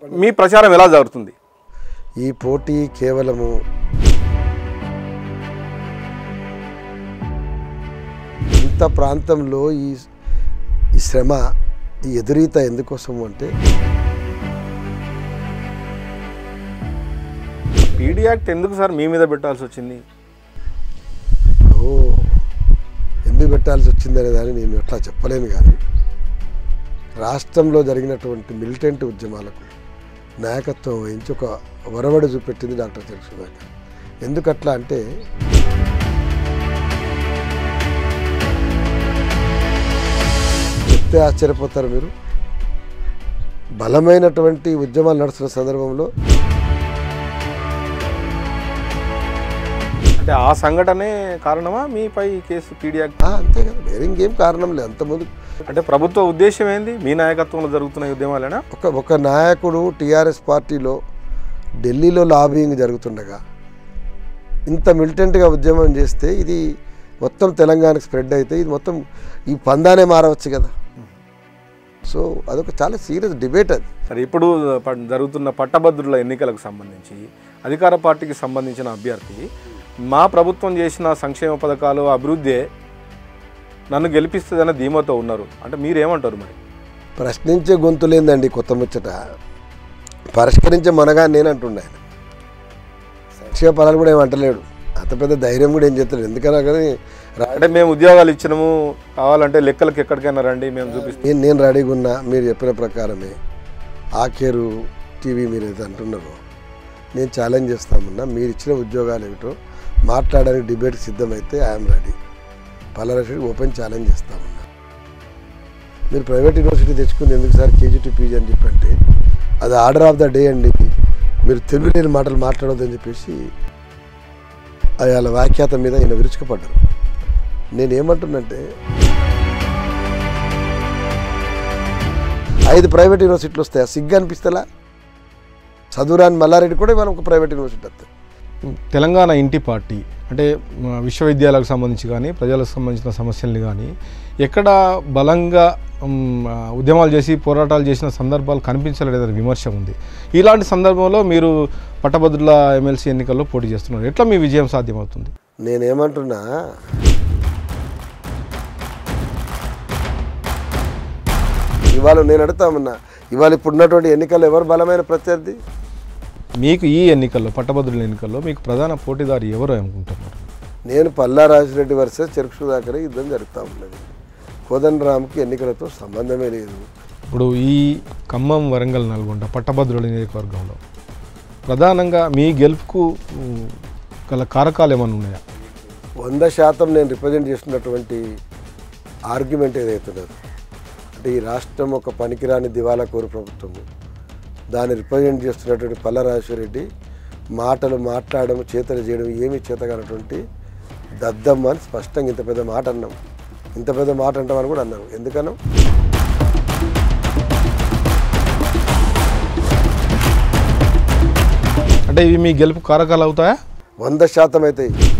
మీ ప్రచారం ఎలా జరుగుతుంది ఈ పోటీ కేవలము ఇంత ప్రాంతంలో ఈ ఈ శ్రమ ఈ ఎదురీత ఎందుకోసము అంటే పీడీ యాక్ట్ ఎందుకు సార్ మీ మీద పెట్టాల్సి వచ్చింది ఓ ఎందుకు పెట్టాల్సి వచ్చిందనే దాన్ని నేను ఎట్లా చెప్పలేను కానీ రాష్ట్రంలో జరిగినటువంటి మిలిటెంట్ ఉద్యమాలకు నాయకత్వం వహించి ఒక ఒరవడి చూపెట్టింది డాక్టర్ తెలుసుదాక ఎందుకట్లా అంటే చెప్తే ఆశ్చర్యపోతారు మీరు బలమైనటువంటి ఉద్యమాలు నడుస్తున్న సందర్భంలో అంటే ఆ సంఘటనే కారణమా మీపై ఈ కేసు పీడీ యాక్ట్ ఆ, అంతే కదా వేరే ఇంకేం కారణం లేదు అంతకుముందు అంటే ప్రభుత్వ ఉద్దేశం ఏంది మీ నాయకత్వంలో జరుగుతున్న ఈ ఉద్యమాలేనా ఒక ఒక నాయకుడు టీఆర్ఎస్ పార్టీలో ఢిల్లీలో లాబింగ్ జరుగుతుండగా ఇంత మిలిటెంట్గా ఉద్యమం చేస్తే ఇది మొత్తం తెలంగాణకు స్ప్రెడ్ అయితే ఇది మొత్తం ఈ పందానే మారవచ్చు కదా సో అదొక చాలా సీరియస్ డిబేట్ అది సరే ఇప్పుడు ప- జరుగుతున్న పట్టభద్రుల ఎన్నికలకు సంబంధించి అధికార పార్టీకి సంబంధించిన అభ్యర్థి మా ప్రభుత్వం చేసిన సంక్షేమ పథకాలు అభివృద్ధి నన్ను గెలిపిస్తుందన్న ధీమాతో ఉన్నారు అంటే మీరేమంటారు మరి ప్రశ్నించే గొంతు లేదండి కొత్త ముచ్చట పరిష్కరించే మనగా నేను అంటుండే ఆయన సంక్షేమ పదాలు కూడా ఏం అంటలేడు అంత పెద్ద ధైర్యం కూడా ఏం చేస్తలేడు ఎందుకన్నా కానీ రా- అంటే మేము ఉద్యోగాలు ఇచ్చినాము కావాలంటే లెక్కలకు ఎక్కడికైనా రండి మేము చూపిస్తాం నేను నేను రెడీగా ఉన్నా మీరు చెప్పిన ప్రకారమే ఆఖేరు టీవీ మీరు ఏదో అంటున్నారో నేను ఛాలెంజ్ చేస్తామన్నా మీరు ఇచ్చిన ఉద్యోగాలు ఏమిటో మాట్లాడడానికి డిబేట్ సిద్ధమైతే ఐఎమ్ రెడీ పలారషి ఓపెన్ ఛాలెంజ్ చేస్తామన్నా మీరు ప్రైవేట్ యూనివర్సిటీ తెచ్చుకుని ఎందుకు సార్ కేజీ పీజీ అని చెప్పంటే అది ఆర్డర్ ఆఫ్ ద డే అండి మీరు తెలుగు లేని మాటలు మాట్లాడొద్దని చెప్పేసి వాళ్ళ వ్యాఖ్యాత మీద ఈయన విరుచుకుపడ్డారు నేనేమంటున్నంటే ఐదు ప్రైవేట్ యూనివర్సిటీలు వస్తాయి సిగ్గు అనిపిస్తలా చదువురాని మల్లారెడ్డి కూడా ఇవాళ ఒక ప్రైవేట్ యూనివర్సిటీ వస్తుంది తెలంగాణ ఇంటి పార్టీ అంటే మ, విశ్వవిద్యాలయాలకు సంబంధించి కానీ ప్రజలకు సంబంధించిన సమస్యల్ని కానీ ఎక్కడ బలంగా మ్, ఆ, ఉద్యమాలు చేసి పోరాటాలు చేసిన సందర్భాలు కనిపించలేదనే విమర్శ ఉంది ఇలాంటి సందర్భంలో మీరు పట్టభద్రుల ఎమ్మెల్సీ ఎన్నికల్లో పోటీ చేస్తున్నారు ఎట్లా మీ విజయం సాధ్యమవుతుంది నేనేమంటున్నా ఇవాళ నేను అడుగుతామన్నా ఇవాళ ఇప్పుడు ఉన్నటువంటి ఎన్నికల్లో ఎవరు బలమైన ప్రత్యర్థి మీకు ఈ ఎన్నికల్లో పట్టభద్రుల ఎన్నికల్లో మీకు ప్రధాన పోటీదారు ఎవరు అనుకుంటున్నారు నేను పల్లా రాజిరెడ్డి వర్సెస్ చెరుకు సుధాకర్ యుద్ధం జరుగుతూ ఉన్నది కోదండరామ్కి ఎన్నికలతో సంబంధమే లేదు ఇప్పుడు ఈ ఖమ్మం వరంగల్ నల్గొండ పట్టభద్రుల నియోజకవర్గంలో ప్రధానంగా మీ గెలుపుకు మ్, గల కారకాలు ఏమైనా ఉన్నాయా వంద శాతం నేను రిప్రజెంట్ చేస్తున్నటువంటి ఆర్గ్యుమెంట్ ఏదైతున్నదో అంటే ఈ రాష్ట్రం ఒక పనికిరాని దివాలా కోరు ప్రభుత్వము దాన్ని రిప్రజెంట్ చేస్తున్నటువంటి పల్లరాజేశ్వరరెడ్డి మాటలు మాట్లాడడం చేతలు చేయడం ఏమీ చేతగానటువంటి దద్దమ్మ అని స్పష్టంగా ఇంత పెద్ద మాట అన్నాం ఇంత పెద్ద మాట అంటామని కూడా అన్నాం ఎందుకన్నాం అంటే ఇవి మీ గెలుపు కారకాలు అవుతాయా వంద శాతం అయితే